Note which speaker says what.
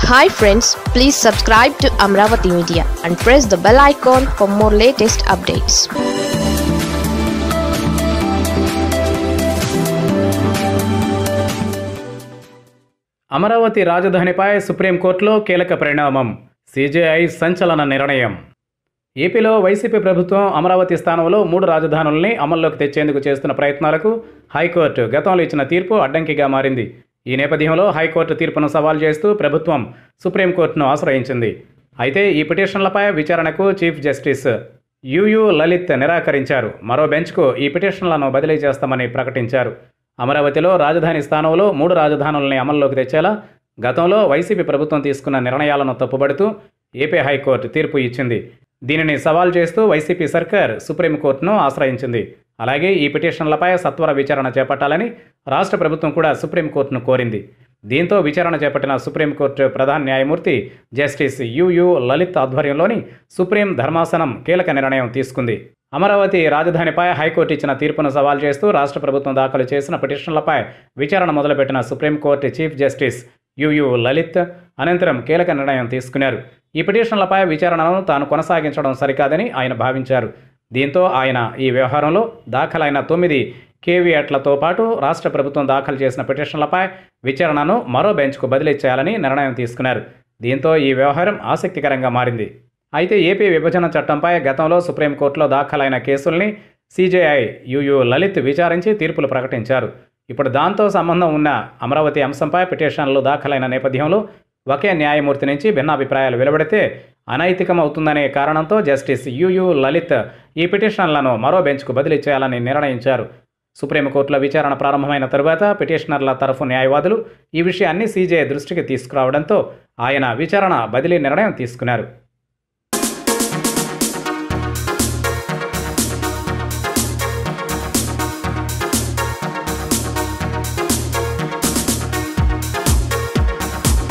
Speaker 1: hi friends please subscribe to Amaravati media and press the bell icon for more latest updates
Speaker 2: Amaravati రాజధానిపై సుప్రీంకోర్టులో కీలక పరిణామం CJI సంచలన నిర్ణయం ఏపీలో వైసీపీ ప్రభుత్వం అమరావతి స్థానంలో మూడు రాజధానుల్ని అమల్లోకి తెచ్చేందుకు చేస్తున్న ప్రయత్నాలకు హైకోర్టు గతంలో ఇచ్చిన తీర్పు అడ్డంకిగా మారింది ఈ నేపథ్యంలో హైకోర్టు తీర్పును సవాల్ చేస్తూ ప్రభుత్వం సుప్రీంకోర్టును ఆశ్రయించింది అయితే ఈ పిటిషన్లపై విచారణకు చీఫ్ జస్టిస్ యుయు లలిత్ నిరాకరించారు మరో బెంచ్కు ఈ పిటిషన్లను బదిలీ చేస్తామని ప్రకటించారు అమరావతిలో రాజధాని స్థానంలో మూడు రాజధానుల్ని అమల్లోకి తెచ్చేలా గతంలో వైసీపీ ప్రభుత్వం తీసుకున్న నిర్ణయాలను తప్పుబడుతూ ఏపీ హైకోర్టు తీర్పు ఇచ్చింది దీనిని సవాల్ చేస్తూ వైసీపీ సర్కార్ సుప్రీంకోర్టును ఆశ్రయించింది అలాగే ఈ పిటిషన్లపై సత్వర విచారణ చేపట్టాలని రాష్ట్ర ప్రభుత్వం కూడా సుప్రీంకోర్టును కోరింది దీంతో విచారణ చేపట్టిన సుప్రీంకోర్టు ప్రధాన న్యాయమూర్తి జస్టిస్ యుయు లలిత్ ఆధ్వర్యంలోని సుప్రీం ధర్మాసనం కీలక నిర్ణయం తీసుకుంది అమరావతి రాజధానిపై హైకోర్టు ఇచ్చిన తీర్పును సవాల్ చేస్తూ రాష్ట్ర ప్రభుత్వం దాఖలు చేసిన పిటిషన్లపై విచారణ మొదలుపెట్టిన supreme court chief justice UU Lalit అనంతరం కీలక నిర్ణయం తీసుకున్నారు ఈ పిటిషన్లపై విచారణను తాను కొనసాగించడం సరికాదని ఆయన భావించారు దీంతో ఆయన ఈ వ్యవహారంలో దాఖలైన తొమ్మిది కేవీఎట్లతో పాటు రాష్ట్ర ప్రభుత్వం దాఖలు చేసిన పిటిషన్లపై విచారణను మరో బెంచ్కు బదిలీ చేయాలని నిర్ణయం తీసుకున్నారు దీంతో ఈ వ్యవహారం ఆసక్తికరంగా మారింది అయితే ఏపీ విభజన చట్టంపై గతంలో సుప్రీంకోర్టులో దాఖలైన కేసుల్ని సీజేఐ యుయు లలిత్ విచారించి తీర్పులు ప్రకటించారు ఇప్పుడు దాంతో సంబంధం ఉన్న అమరావతి అంశంపై పిటిషన్లు దాఖలైన నేపథ్యంలో ఒకే న్యాయమూర్తి నుంచి భిన్నాభిప్రాయాలు వెలువడితే అనైతికం అవుతుందనే కారణంతో జస్టిస్ యుయు లలిత్ ఈ పిటిషన్లను మరో బెంచ్కు బదిలీ చేయాలని నిర్ణయించారు సుప్రీంకోర్టులో విచారణ ప్రారంభమైన తరువాత పిటిషనర్ల తరఫు న్యాయవాదులు ఈ విషయాన్ని సీజే దృష్టికి తీసుకురావడంతో ఆయన విచారణ బదిలీ నిర్ణయం తీసుకున్నారు